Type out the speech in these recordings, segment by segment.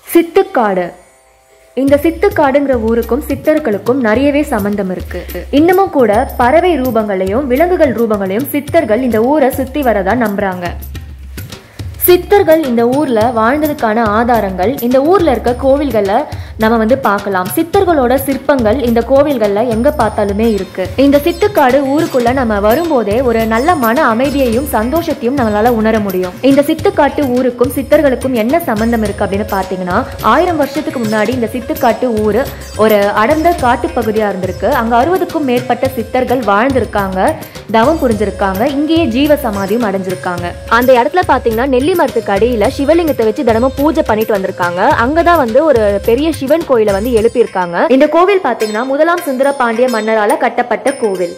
சித்துக்காடு இந்த சித்துக்காடுங்கிற ஊருக்கும் சித்தர்களுக்கும் நிறையவே சம்பந்தம் இருக்கு இன்னமும் கூட பறவை ரூபங்களையும் விலங்குகள் ரூபங்களையும் சித்தர்கள் இந்த ஊரை சுத்தி வரதா நம்புறாங்க சித்தர்கள் இந்த ஊர்ல வாழ்ந்ததுக்கான ஆதாரங்கள் இந்த ஊர்ல இருக்க கோவில்களை நம்ம வந்து பார்க்கலாம் சித்தர்களோட சிற்பங்கள் இந்த கோவில்கள்ல எங்க பார்த்தாலுமே இருக்கு இந்த சித்துக்காடு ஊருக்குள்ள நம்ம வரும்போதே ஒரு நல்ல மன அமைதியையும் சந்தோஷத்தையும் நம்மளால உணர முடியும் இந்த சித்துக்காட்டு ஊருக்கும் சித்தர்களுக்கும் என்ன சம்பந்தம் இருக்கு அப்படின்னு பார்த்தீங்கன்னா ஆயிரம் வருஷத்துக்கு முன்னாடி இந்த சித்துக்காட்டு ஊர் ஒரு அடர்ந்த காட்டு பகுதியா இருந்திருக்கு அங்க அறுபதுக்கும் மேற்பட்ட சித்தர்கள் வாழ்ந்திருக்காங்க தவம் புரிஞ்சிருக்காங்க இங்கேயே ஜீவ சமாதியும் அடைஞ்சிருக்காங்க அந்த இடத்துல பாத்தீங்கன்னா நெல்லி மரத்துக்கு அடியில சிவலிங்கத்தை வச்சு தினமும் பூஜை பண்ணிட்டு வந்திருக்காங்க அங்கதான் வந்து ஒரு பெரிய சிவன் கோயிலை வந்து எழுப்பியிருக்காங்க இந்த கோவில் பாத்தீங்கன்னா முதலாம் சுந்தர பாண்டிய மன்னரால கட்டப்பட்ட கோவில்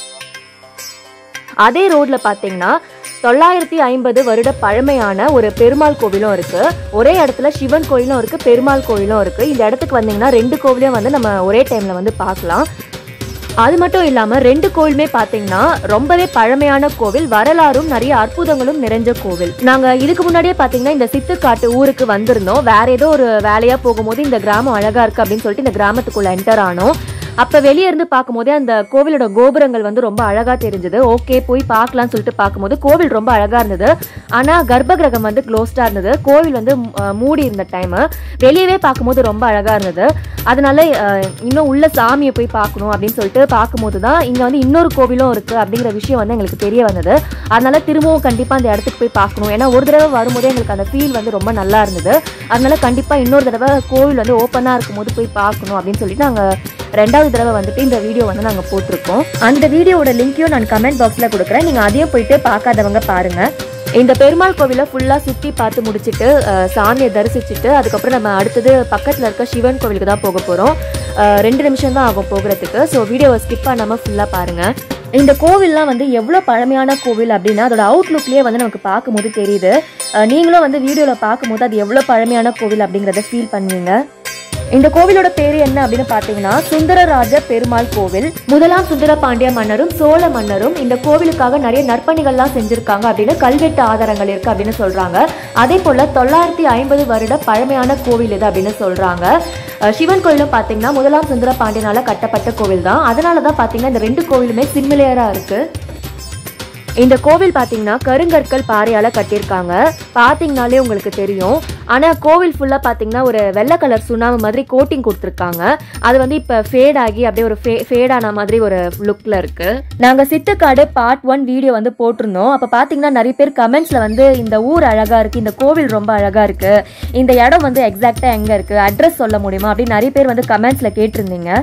அதே ரோட்ல பாத்தீங்கன்னா தொள்ளாயிரத்தி ஐம்பது வருட பழமையான ஒரு பெருமாள் கோவிலும் இருக்கு ஒரே இடத்துல சிவன் கோயிலும் இருக்கு பெருமாள் கோயிலும் இருக்கு இந்த இடத்துக்கு வந்தீங்கன்னா ரெண்டு கோவிலையும் வந்து நம்ம ஒரே டைம்ல வந்து பார்க்கலாம் அது மட்டும் இல்லாம ரெண்டு கோவிலுமே பாத்தீங்கன்னா ரொம்பவே பழமையான கோவில் வரலாறும் நிறைய அற்புதங்களும் நிறைஞ்ச கோவில் நாங்க இதுக்கு முன்னாடியே பாத்தீங்கன்னா இந்த சித்துக்காட்டு ஊருக்கு வந்திருந்தோம் வேற ஏதோ ஒரு வேலையா போகும்போது இந்த கிராமம் அழகா இருக்கு அப்படின்னு சொல்லிட்டு இந்த கிராமத்துக்குள்ள என்டர் ஆனோம் அப்ப வெளியே இருந்து பார்க்கும்போதே அந்த கோவிலோட கோபுரங்கள் வந்து ரொம்ப அழகா தெரிஞ்சது ஓகே போய் பார்க்கலாம்னு சொல்லிட்டு பார்க்கும்போது கோவில் ரொம்ப அழகா இருந்தது ஆனா கர்ப்பகிரகம் வந்து க்ளோஸ்டா இருந்தது கோவில் வந்து அஹ், மூடி இருந்த டைம் வெளியவே பார்க்கும்போது ரொம்ப அழகா இருந்தது அதனால அஹ், இன்னும் உள்ள சாமியை போய் பார்க்கணும் அப்படின்னு சொல்லிட்டு பார்க்கும்போது தான் இங்க வந்து இன்னொரு கோவிலும் இருக்கு அப்படிங்கிற விஷயம் வந்து எங்களுக்கு தெரிய வந்தது அதனால திரும்பவும் கண்டிப்பா அந்த இடத்துக்கு போய் பார்க்கணும் ஏன்னா ஒரு தடவை வரும்போதே எங்களுக்கு அந்த ஃபீல் வந்து ரொம்ப நல்லா இருந்தது அதனால கண்டிப்பா இன்னொரு தடவை கோவில் வந்து ஓப்பனா இருக்கும்போது போய் பார்க்கணும் அப்படின்னு சொல்லிட்டு நாங்க ரெண்டாவது தடவை வந்துட்டு இந்த வீடியோ வந்து நாங்கள் போட்டிருக்கோம் அந்த வீடியோவோட லிங்க்கையும் நான் கமெண்ட் பாக்ஸில் கொடுக்குறேன் நீங்கள் அதையும் போயிட்டு பார்க்காதவங்க பாருங்க இந்த பெருமாள் கோவிலை ஃபுல்லாக சுற்றி பார்த்து முடிச்சுட்டு அஹ், சாமியை தரிசிச்சுட்டு அதுக்கப்புறம் நம்ம அடுத்தது பக்கத்தில் இருக்க சிவன் கோவிலுக்கு தான் போக போகிறோம் ரெண்டு நிமிஷம் தான் ஆகும் போகிறதுக்கு ஸோ வீடியோவை ஸ்கிப் பண்ணாமல் ஃபுல்லாக பாருங்கள் இந்த கோவில்லாம் வந்து எவ்வளோ பழமையான கோவில் அப்படின்னா அதோட அவுட்லுக்லேயே வந்து நமக்கு பார்க்கும்போது தெரியுது அஹ், நீங்களும் வந்து வீடியோவில் பார்க்கும்போது அது எவ்வளோ பழமையான கோவில் அப்படிங்கிறத ஃபீல் பண்ணுவீங்க இந்த கோவிலோட பேரு என்ன அப்படின்னு பாத்தீங்கன்னா சுந்தரராஜ பெருமாள் கோவில் முதலாம் சுந்தர பாண்டிய மன்னரும் சோழ மன்னரும் இந்த கோவிலுக்காக நிறைய நற்பணிகள்லாம் செஞ்சிருக்காங்க அப்படின்னு கல்வெட்டு ஆதாரங்கள் இருக்கு அப்படின்னு சொல்றாங்க அதே போல தொள்ளாயிரத்தி ஐம்பது வருட பழமையான கோவில் இது அப்படின்னு சொல்றாங்க அஹ் சிவன் கோயிலும் பாத்தீங்கன்னா முதலாம் சுந்தர பாண்டியனால கட்டப்பட்ட கோவில் தான் அதனால தான் பாத்தீங்கன்னா இந்த ரெண்டு கோவிலுமே சிமிலியரா இருக்கு இந்த கோவில் பாத்தீங்கன்னா கருங்கற்கள் பாறையால கட்டியிருக்காங்க பாத்தீங்கனாலே உங்களுக்கு தெரியும் ஆனா கோவில் ஃபுல்லா பாத்தீங்கன்னா ஒரு வெள்ளை கலர் சுண்ணாம்பு மாதிரி கோட்டிங் கொடுத்துருக்காங்க அது வந்து இப்ப ஃபேட் ஆகி அப்படியே ஒரு ஃபேட் ஆன மாதிரி ஒரு லுக்ல இருக்கு நாங்க சித்துக்காடு பார்ட் ஒன் வீடியோ வந்து போட்டிருந்தோம் அப்ப பாத்தீங்கன்னா நிறைய பேர் கமெண்ட்ஸ்ல வந்து இந்த ஊர் அழகா இருக்கு இந்த கோவில் ரொம்ப அழகா இருக்கு இந்த இடம் வந்து எக்ஸாக்டா எங்க இருக்கு அட்ரஸ் சொல்ல முடியுமா அப்படின்னு நிறைய பேர் வந்து கமெண்ட்ஸ்ல கேட்டிருந்தீங்க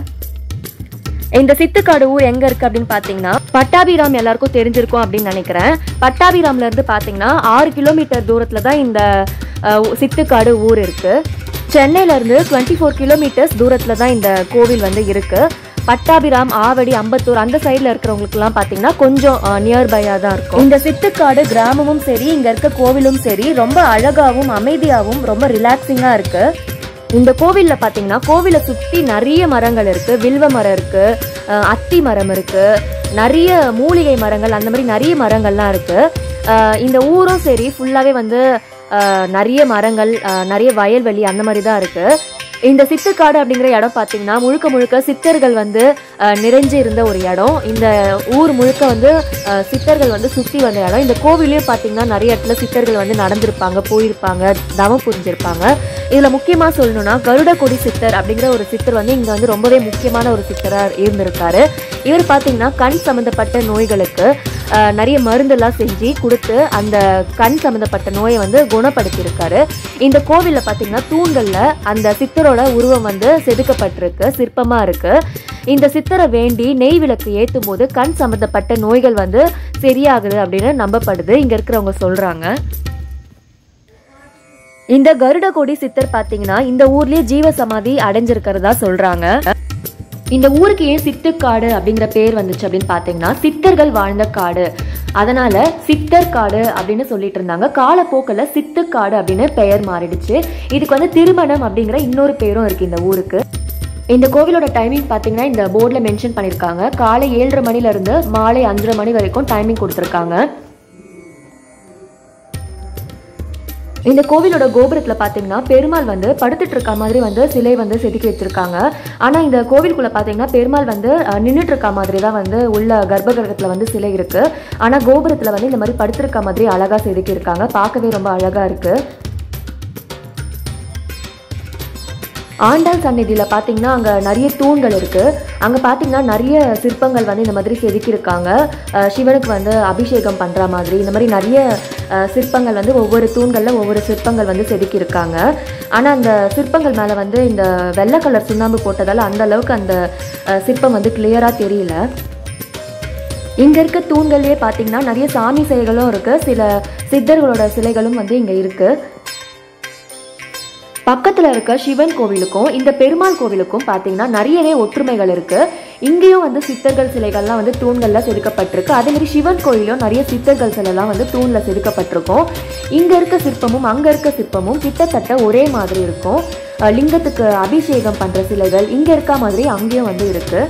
இந்த சித்துக்காடு ஊர் எங்க இருக்கு அப்படின்னு பாத்தீங்கன்னா பட்டாபிராம் எல்லாருக்கும் தெரிஞ்சிருக்கும் அப்படின்னு நினைக்கிறேன் பட்டாபிராம்ல இருந்து பாத்தீங்கன்னா ஆறு கிலோமீட்டர் தூரத்துல தான் இந்த அஹ், சித்துக்காடு ஊர் இருக்கு சென்னையில இருந்து டுவெண்ட்டி ஃபோர் கிலோமீட்டர்ஸ் தூரத்துல தான் இந்த கோவில் வந்து இருக்கு பட்டாபிராம் ஆவடி அம்பத்தூர் அந்த சைடுல இருக்கிறவங்களுக்குலாம் பாத்தீங்கன்னா கொஞ்சம் நியர்பையா தான் இருக்கும் இந்த சித்துக்காடு கிராமமும் சரி இங்க இருக்க கோவிலும் சரி ரொம்ப அழகாவும் அமைதியாவும் ரொம்ப ரிலாக்ஸிங்கா இருக்கு இந்த கோவில்ல பாத்தீங்கன்னா கோவிலை சுத்தி நிறைய மரங்கள் இருக்கு வில்வ மரம் இருக்கு அஹ் அத்தி மரம் இருக்கு நிறைய மூலிகை மரங்கள் அந்த மாதிரி நிறைய மரங்கள்லாம் இருக்கு அஹ் இந்த ஊரும் சரி ஃபுல்லாவே வந்து அஹ் நிறைய மரங்கள் அஹ் நிறைய வயல்வெளி அந்த மாதிரி தான் இருக்கு இந்த சித்துக்காடு அப்படிங்கிற இடம் பார்த்தீங்கன்னா முழுக்க முழுக்க சித்தர்கள் வந்து அஹ், நிறைஞ்சு இருந்த ஒரு இடம் இந்த ஊர் முழுக்க வந்து அஹ், சித்தர்கள் வந்து சுற்றி வந்த இடம் இந்த கோவிலையும் பார்த்தீங்கன்னா நிறைய இடத்துல சித்தர்கள் வந்து நடந்திருப்பாங்க போயிருப்பாங்க தவம் புரிஞ்சிருப்பாங்க இதில் முக்கியமாக சொல்லணும்னா கருட கொடி சித்தர் அப்படிங்கிற ஒரு சித்தர் வந்து இங்கே வந்து ரொம்பவே முக்கியமான ஒரு சித்தராக இருந்திருக்காரு இவர் பார்த்தீங்கன்னா கண் சம்மந்தப்பட்ட நோய்களுக்கு அஹ், நிறைய மருந்தெல்லாம் செஞ்சு கொடுத்து அந்த கண் சம்மந்தப்பட்ட நோயை வந்து குணப்படுத்தியிருக்காரு இந்த கோவிலில் பார்த்தீங்கன்னா தூண்களில் அந்த சித்தரோட உருவம் வந்து செதுக்கப்பட்டிருக்கு சிற்பமாக இருக்கு இந்த சித்தரை வேண்டி நெய் விளக்கு ஏற்றும் போது கண் சம்மந்தப்பட்ட நோய்கள் வந்து சரியாகுது அப்படின்னு நம்பப்படுது இங்கே இருக்கிறவங்க சொல்கிறாங்க இந்த கருடகோடி சித்தர் பாத்தீங்கன்னா இந்த ஊர்லயே ஜீவ சமாதி அடைஞ்சிருக்கிறதா சொல்றாங்க இந்த ஊருக்கு ஏன் சித்துக்காடு அப்படிங்கிற பேர் வந்துச்சு அப்படின்னு பாத்தீங்கன்னா சித்தர்கள் வாழ்ந்த காடு அதனால சித்தர் காடு அப்படின்னு சொல்லிட்டு இருந்தாங்க காலப்போக்கில் சித்துக்காடு அப்படின்னு பெயர் மாறிடுச்சு இதுக்கு வந்து திருமணம் அப்படிங்கிற இன்னொரு பேரும் இருக்கு இந்த ஊருக்கு இந்த கோவிலோட டைமிங் பார்த்தீங்கன்னா இந்த போர்டில் மென்ஷன் பண்ணியிருக்காங்க காலை ஏழரை மணில இருந்து மாலை அஞ்சரை மணி வரைக்கும் டைமிங் கொடுத்துருக்காங்க இந்த கோவிலோட கோபுரத்தில் பார்த்தீங்கன்னா பெருமாள் வந்து படுத்துட்டு இருக்க மாதிரி வந்து சிலை வந்து செதுக்கி வச்சிருக்காங்க ஆனால் இந்த கோவிலுக்குள்ள பார்த்தீங்கன்னா பெருமாள் வந்து அஹ், நின்னுட்டு இருக்க மாதிரி தான் வந்து உள்ள கர்ப்பகிரகத்தில் வந்து சிலை இருக்கு ஆனால் கோபுரத்தில் வந்து இந்த மாதிரி படுத்திருக்க மாதிரி அழகாக செதுக்கி இருக்காங்க பார்க்கவே ரொம்ப அழகாக இருக்கு ஆண்டாள் சந்நிதியில் பார்த்தீங்கன்னா அங்கே நிறைய தூண்கள் இருக்குது அங்கே பார்த்தீங்கன்னா நிறைய சிற்பங்கள் வந்து இந்த மாதிரி செதுக்கியிருக்காங்க அஹ் சிவனுக்கு வந்து அபிஷேகம் பண்ணுற மாதிரி இந்த மாதிரி நிறைய அஹ், சிற்பங்கள் வந்து ஒவ்வொரு தூண்களில் ஒவ்வொரு சிற்பங்கள் வந்து செதுக்கியிருக்காங்க ஆனால் அந்த சிற்பங்கள் மேலே வந்து இந்த வெள்ளை கலர் சுண்ணாம்பு போட்டதால் அந்த அளவுக்கு அந்த அஹ், சிற்பம் வந்து கிளியராக தெரியல இங்கே இருக்க தூண்கள்லேயே பார்த்தீங்கன்னா நிறைய சாமி சிலைகளும் இருக்குது சில சித்தர்களோட சிலைகளும் வந்து இங்கே இருக்குது பக்கத்தில் இருக்க சிவன் கோவிலுக்கும் இந்த பெருமாள் கோவிலுக்கும் பார்த்தீங்கன்னா நிறையவே ஒற்றுமைகள் இருக்கு இங்கேயும் வந்து சித்தர்கள் சிலைகள்லாம் வந்து தூண்களில் செதுக்கப்பட்டிருக்கு அதே மாதிரி சிவன் கோயிலும் நிறைய சித்தர்கள் சிலைலாம் வந்து தூணில் செதுக்கப்பட்டிருக்கும் இங்கே இருக்க சிற்பமும் அங்கே இருக்க சிற்பமும் கிட்டத்தட்ட ஒரே மாதிரி இருக்கும் அஹ் லிங்கத்துக்கு அபிஷேகம் பண்ணுற சிலைகள் இங்கே இருக்க மாதிரி அங்கேயும் வந்து இருக்குது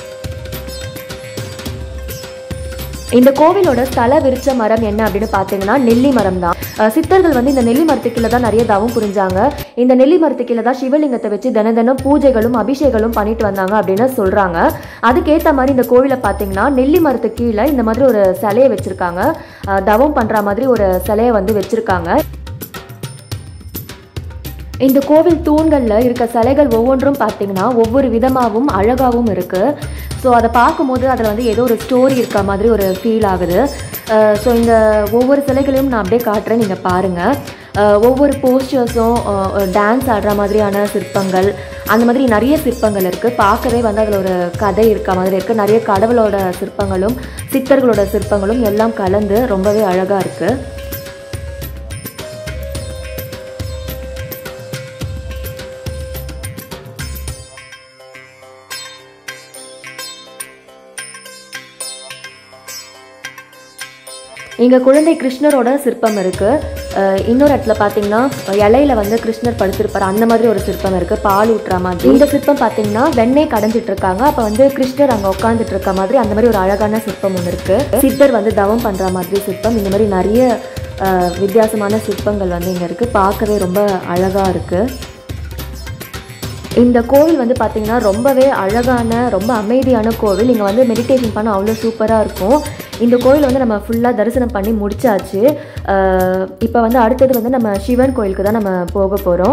இந்த கோவிலோட ஸ்தல விருட்ச மரம் என்ன அப்படின்னு பார்த்தீங்கன்னா நெல்லி மரம் தான் அஹ் சித்தர்கள் வந்து இந்த நெல்லி மரத்துக்குள்ள தான் நிறைய தவம் புரிஞ்சாங்க இந்த நெல்லி மரத்துக்குள்ள தான் சிவலிங்கத்தை வச்சு தின தினம் பூஜைகளும் அபிஷேகங்களும் பண்ணிட்டு வந்தாங்க அப்படின்னு சொல்றாங்க அதுக்கேற்ற மாதிரி இந்த கோவிலை பார்த்தீங்கன்னா நெல்லி மரத்துக்கு கீழே இந்த மாதிரி ஒரு சிலையை வச்சிருக்காங்க அஹ் தவம் பண்ற மாதிரி ஒரு சிலையை வந்து வச்சிருக்காங்க இந்த கோவில் தூண்களில் இருக்க சிலைகள் ஒவ்வொன்றும் பார்த்தீங்கன்னா ஒவ்வொரு விதமாகவும் அழகாகவும் இருக்குது ஸோ அதை பார்க்கும்போது அதில் வந்து ஏதோ ஒரு ஸ்டோரி இருக்க மாதிரி ஒரு ஃபீல் ஆகுது ஸோ இந்த ஒவ்வொரு சிலைகளையும் நான் அப்படியே காட்டுறேன் நீங்கள் பாருங்கள் ஒவ்வொரு போஸ்டர்ஸும் டான்ஸ் ஆடுற மாதிரியான சிற்பங்கள் அந்த மாதிரி நிறைய சிற்பங்கள் இருக்குது பார்க்கவே வந்து அதில் ஒரு கதை இருக்க மாதிரி இருக்குது நிறைய கடவுளோட சிற்பங்களும் சித்தர்களோட சிற்பங்களும் எல்லாம் கலந்து ரொம்பவே அழகாக இருக்குது இங்கே குழந்தை கிருஷ்ணரோட சிற்பம் இருக்குது இன்னொரு இடத்துல பார்த்தீங்கன்னா இலையில வந்து கிருஷ்ணர் படுத்திருப்பார் அந்த மாதிரி ஒரு சிற்பம் இருக்குது பால் ஊட்டுற மாதிரி இந்த சிற்பம் பார்த்தீங்கன்னா வெண்ணெய் கடைஞ்சிட்டு இருக்காங்க அப்போ வந்து கிருஷ்ணர் அங்கே உட்காந்துட்டு இருக்க மாதிரி அந்த மாதிரி ஒரு அழகான சிற்பம் ஒன்று இருக்குது சித்தர் வந்து தவம் பண்ணுற மாதிரி சிற்பம் இந்த மாதிரி நிறைய அஹ், வித்தியாசமான சிற்பங்கள் வந்து இங்கே இருக்குது பார்க்கவே ரொம்ப அழகாக இருக்குது இந்த கோவில் வந்து பார்த்தீங்கன்னா ரொம்பவே அழகான ரொம்ப அமைதியான கோவில் இங்கே வந்து மெடிடேஷன் பண்ண அவ்வளோ சூப்பராக இருக்கும் இந்த கோவில் வந்து நம்ம ஃபுல்லாக தரிசனம் பண்ணி முடிச்சாச்சு இப்போ வந்து அடுத்தது வந்து நம்ம சிவன் கோயிலுக்கு தான் நம்ம போக போகிறோம்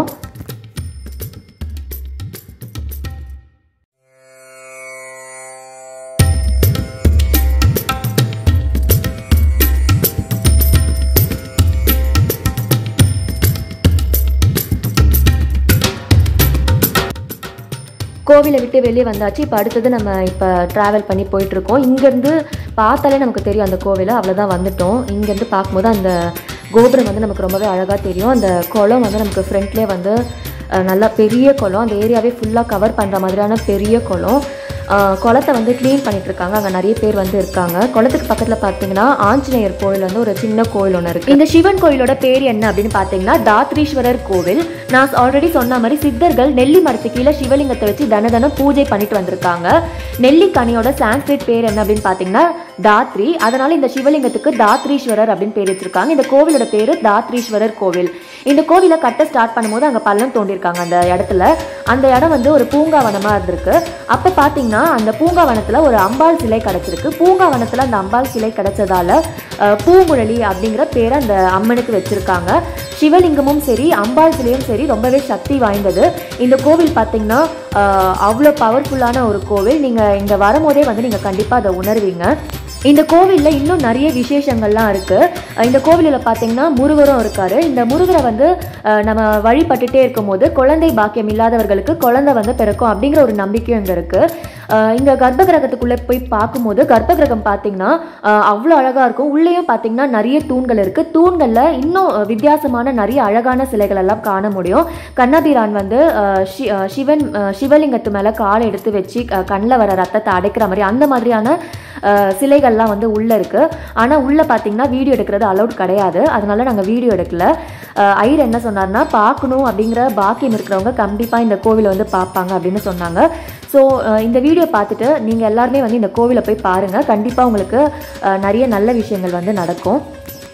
கோவிலை விட்டு வெளியே வந்தாச்சு இப்போ அடுத்தது நம்ம இப்போ ட்ராவல் பண்ணி போயிட்டுருக்கோம் இங்கேருந்து பார்த்தாலே நமக்கு தெரியும் அந்த கோவிலை அவ்வளோதான் வந்துட்டோம் இங்கேருந்து பார்க்கும்போது அந்த கோபுரம் வந்து நமக்கு ரொம்பவே அழகாக தெரியும் அந்த குளம் வந்து நமக்கு ஃப்ரண்ட்லேயே வந்து அஹ், நல்லா பெரிய குளம் அந்த ஏரியாவே ஃபுல்லாக கவர் பண்ணுற மாதிரியான பெரிய குளம் அஹ், குளத்தை வந்து க்ளீன் பண்ணிட்டு இருக்காங்க அங்கே நிறைய பேர் வந்து இருக்காங்க குளத்துக்கு பக்கத்தில் பார்த்தீங்கன்னா ஆஞ்சநேயர் கோயில் வந்து ஒரு சின்ன கோயில் ஒன்று இருக்குது இந்த சிவன் கோயிலோட பேர் என்ன அப்படின்னு பார்த்தீங்கன்னா தாத்ரீஸ்வரர் கோவில் நான் ஆல்ரெடி சொன்ன மாதிரி சித்தர்கள் நெல்லி மரத்து கீழே சிவலிங்கத்தை வச்சு தன தனம் பூஜை பண்ணிட்டு வந்திருக்காங்க நெல்லிக்கனியோட சான்ஸ்கிரிட் பேர் என்ன அப்படின்னு பார்த்தீங்கன்னா தாத்ரி அதனால இந்த சிவலிங்கத்துக்கு தாத்ரீஸ்வரர் அப்படின்னு பேர் வச்சிருக்காங்க இந்த கோவிலோட பேரு தாத்ரீஸ்வரர் கோவில் இந்த கோவிலை கட்ட ஸ்டார்ட் பண்ணும்போது அங்கே பள்ளம் தோண்டியிருக்காங்க அந்த இடத்துல அந்த இடம் வந்து ஒரு பூங்காவனமாக இருந்திருக்கு அப்போ பார்த்தீங்கன்னா அந்த பூங்காவனத்தில் ஒரு அம்பாள் சிலை கிடச்சிருக்கு பூங்காவனத்தில் அந்த அம்பாள் சிலை கிடைச்சதால அஹ், பூங்குழலி அப்படிங்கிற பேரை அந்த அம்மனுக்கு வச்சிருக்காங்க சிவலிங்கமும் சரி அம்பாள் சிலையும் சரி ரொம்பவே சக்தி வாய்ந்தது இந்த கோவில் பார்த்தீங்கன்னா அஹ், அவ்வளோ பவர்ஃபுல்லான ஒரு கோவில் நீங்கள் இங்கே வரும்போதே வந்து நீங்கள் கண்டிப்பாக அதை உணர்வீங்க இந்த கோவிலில் இன்னும் நிறைய விசேஷங்கள்லாம் இருக்குது இந்த கோவிலில் பார்த்தீங்கன்னா முருகரும் இருக்காரு இந்த முருகரை வந்து அஹ், நம்ம வழிபட்டுட்டே இருக்கும்போது குழந்தை பாக்கியம் இல்லாதவர்களுக்கு குழந்தை வந்து பிறக்கும் அப்படிங்கிற ஒரு நம்பிக்கையும் இங்கே இருக்குது இந்த கர்ப்ப கிரகத்துக்குள்ளே போய் பார்க்கும்போது கர்ப்ப கிரகம் பார்த்தீங்கன்னா அவ்வளோ அழகாக இருக்கும் உள்ளேயும் பார்த்தீங்கன்னா நிறைய தூண்கள் இருக்குது தூண்களில் இன்னும் அஹ், வித்தியாசமான நிறைய அழகான சிலைகள் எல்லாம் காண முடியும் கண்ணபிரான் வந்து அஹ், ஷி- அஹ், சிவன் அஹ், சிவலிங்கத்து மேலே காலை எடுத்து வச்சு கண்ணில் வர ரத்தத்தை அடைக்கிற மாதிரி அந்த மாதிரியான அஹ், சிலைகள்லாம் வந்து உள்ளே இருக்குது ஆனால் உள்ளே பார்த்தீங்கன்னா வீடியோ எடுக்கிறது அலௌட் கிடையாது அதனால நாங்கள் வீடியோ எடுக்கல அஹ், ஐயர் என்ன சொன்னார்னா பார்க்கணும் அப்படிங்கிற பாக்கியம் இருக்கிறவங்க கண்டிப்பாக இந்த கோவிலை வந்து பார்ப்பாங்க அப்படின்னு சொன்னாங்க ஸோ இந்த வீடியோ பார்த்துட்டு நீங்கள் எல்லாருமே வந்து இந்த கோவிலை போய் பாருங்கள் கண்டிப்பாக உங்களுக்கு அஹ், நிறைய நல்ல விஷயங்கள் வந்து நடக்கும்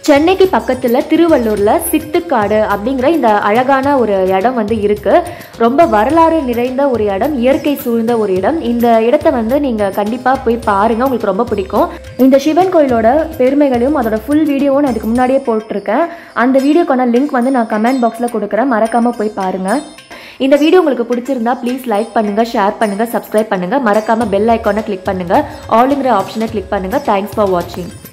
சென்னைக்கு பக்கத்தில் திருவள்ளூரில் சித்துக்காடு அப்படிங்கிற இந்த அழகான ஒரு இடம் வந்து இருக்குது ரொம்ப வரலாறு நிறைந்த ஒரு இடம் இயற்கை சூழ்ந்த ஒரு இடம் இந்த இடத்த வந்து நீங்கள் கண்டிப்பாக போய் பாருங்கள் உங்களுக்கு ரொம்ப பிடிக்கும் இந்த சிவன் கோயிலோட பெருமைகளையும் அதோட ஃபுல் வீடியோவும் நான் அதுக்கு முன்னாடியே போட்டிருக்கேன் அந்த வீடியோக்கான லிங்க் வந்து நான் கமெண்ட் பாக்ஸில் கொடுக்குறேன் மறக்காமல் போய் பாருங்கள் இந்த வீடியோ உங்களுக்கு பிடிச்சிருந்தா ப்ளீஸ் லைக் பண்ணுங்க ஷேர் பண்ணுங்க சப்ஸ்கிரைப் பண்ணுங்க மறக்காம பெல் ஐக்கானை கிளிக் பண்ணுங்க ஆளுங்கிற ஆப்ஷனை கிளிக் பண்ணுங்க தேங்க்ஸ் ஃபார் வாட்சிங்